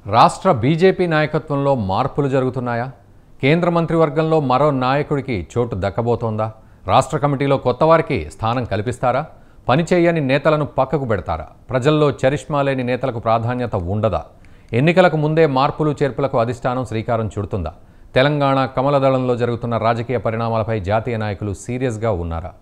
రాష్ట్ర బీజేపీ నాయకత్వంలో మార్పులు జరుగుతున్నాయా కేంద్ర మంత్రివర్గంలో మరో నాయకుడికి చోటు దక్కబోతోందా రాష్ట్ర కమిటీలో కొత్త వారికి స్థానం కల్పిస్తారా పనిచేయని నేతలను పక్కకు పెడతారా ప్రజల్లో చరిష్మా లేని నేతలకు ప్రాధాన్యత ఉండదా ఎన్నికలకు ముందే మార్పులు చేర్పులకు అధిష్టానం శ్రీకారం చుడుతుందా తెలంగాణ కమలదళంలో జరుగుతున్న రాజకీయ పరిణామాలపై జాతీయ నాయకులు సీరియస్గా ఉన్నారా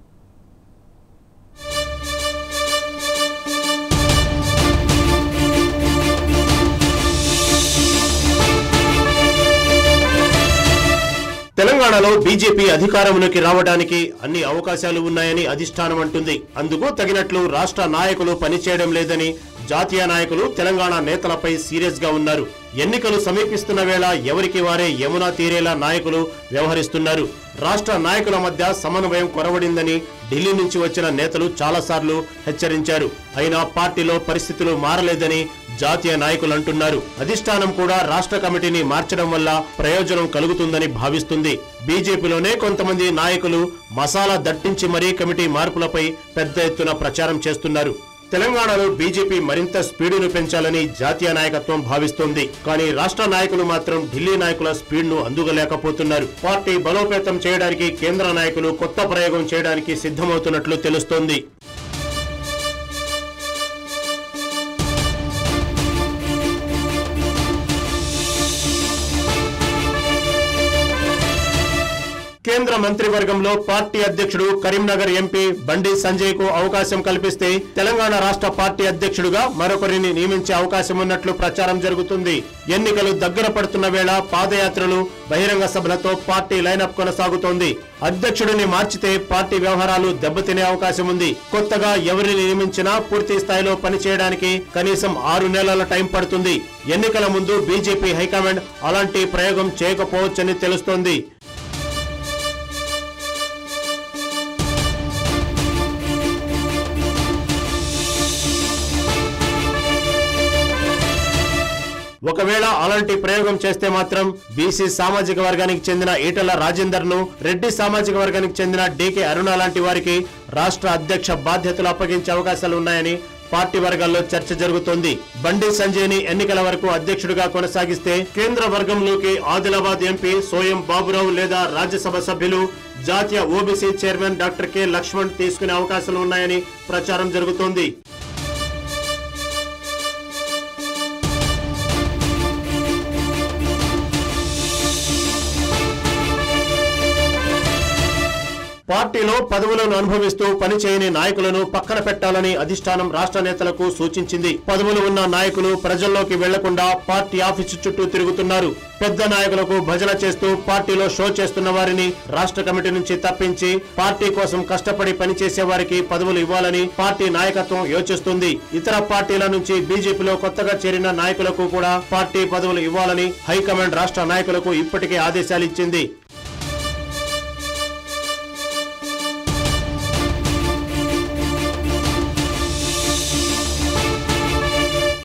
తెలంగాణలో బీజేపీ అధికారంలోకి రావడానికి అన్ని అవకాశాలు ఉన్నాయని అధిష్టానం అంటుంది అందుకు తగినట్లు రాష్ట్ర నాయకులు పనిచేయడం లేదని జాతీయ నాయకులు తెలంగాణ నేతలపై సీరియస్ గా ఉన్నారు ఎన్నికలు సమీపిస్తున్న వేళ ఎవరికి వారే యమునా తీరేలా నాయకులు వ్యవహరిస్తున్నారు రాష్ట్ర నాయకుల మధ్య సమన్వయం కొరవడిందని ఢిల్లీ నుంచి వచ్చిన నేతలు చాలాసార్లు హెచ్చరించారు అయినా పార్టీలో పరిస్థితులు మారలేదని జాతీయ నాయకులు అంటున్నారు అధిష్టానం కూడా రాష్ట్ర కమిటీని మార్చడం వల్ల ప్రయోజనం కలుగుతుందని భావిస్తుంది బీజేపీలోనే కొంతమంది నాయకులు మసాలా దట్టించి మరీ కమిటీ మార్పులపై పెద్ద ఎత్తున ప్రచారం చేస్తున్నారు తెలంగాణలో బీజేపీ మరింత స్పీడును పెంచాలని జాతీయ నాయకత్వం భావిస్తోంది కానీ రాష్ట్ర నాయకులు మాత్రం ఢిల్లీ నాయకుల స్పీడ్ను అందుకోలేకపోతున్నారు పార్టీ బలోపేతం చేయడానికి కేంద్ర నాయకులు కొత్త ప్రయోగం చేయడానికి సిద్ధమవుతున్నట్లు తెలుస్తోంది కేంద్ర మంత్రివర్గంలో పార్టీ అధ్యక్షుడు కరీంనగర్ ఎంపీ బండి సంజయ్ కు అవకాశం కల్పిస్తే తెలంగాణ రాష్ట్ర పార్టీ అధ్యక్షుడుగా మరొకరిని నియమించే అవకాశం ఉన్నట్లు ప్రచారం జరుగుతుంది ఎన్నికలు దగ్గర పడుతున్న వేళ పాదయాత్రలు బహిరంగ సభలతో పార్టీ లైనప్ కొనసాగుతోంది అధ్యక్షుడిని మార్చితే పార్టీ వ్యవహారాలు దెబ్బతినే అవకాశం ఉంది కొత్తగా ఎవరిని నియమించినా పూర్తి స్థాయిలో పనిచేయడానికి కనీసం ఆరు నెలల టైం పడుతుంది ఎన్నికల ముందు బీజేపీ హైకమాండ్ అలాంటి ప్రయోగం చేయకపోవచ్చని తెలుస్తోంది ఒకవేళ అలాంటి ప్రయోగం చేస్తే మాత్రం బీసీ సామాజిక వర్గానికి చెందిన ఈటల రాజేందర్ ను రెడ్డి సామాజిక వర్గానికి చెందిన డీకే అరుణ లాంటి వారికి రాష్ట్ర అధ్యక్ష బాధ్యతలు అప్పగించే అవకాశాలు ఉన్నాయని పార్టీ వర్గాల్లో చర్చ జరుగుతోంది బండి సంజయ్ ని ఎన్నికల వరకు అధ్యక్షుడిగా కొనసాగిస్తే కేంద్ర వర్గంలోకి ఆదిలాబాద్ ఎంపీ సోయం బాబురావు లేదా రాజ్యసభ సభ్యులు జాతీయ OBC chairman doctor K Laxman తీసుకునే అవకాశాలు ఉన్నాయని ప్రచారం జరుగుతోంది పార్టీలో పదవులను అనుభవిస్తూ పనిచేయని నాయకులను పక్కన పెట్టాలని అధిష్టానం రాష్ట్ర నేతలకు సూచించింది పదవులు ఉన్న నాయకులు ప్రజల్లోకి వెళ్లకుండా పార్టీ ఆఫీసు చుట్టూ తిరుగుతున్నారు పెద్ద నాయకులకు భజన చేస్తూ పార్టీలో షో చేస్తున్న వారిని రాష్ట్ర కమిటీ నుంచి తప్పించి పార్టీ కోసం కష్టపడి పనిచేసే వారికి పదవులు ఇవ్వాలని పార్టీ నాయకత్వం యోచిస్తుంది ఇతర పార్టీల నుంచి బీజేపీలో కొత్తగా చేరిన నాయకులకు కూడా పార్టీ పదవులు ఇవ్వాలని హైకమాండ్ రాష్ట్ర నాయకులకు ఇప్పటికే ఆదేశాలు ఇచ్చింది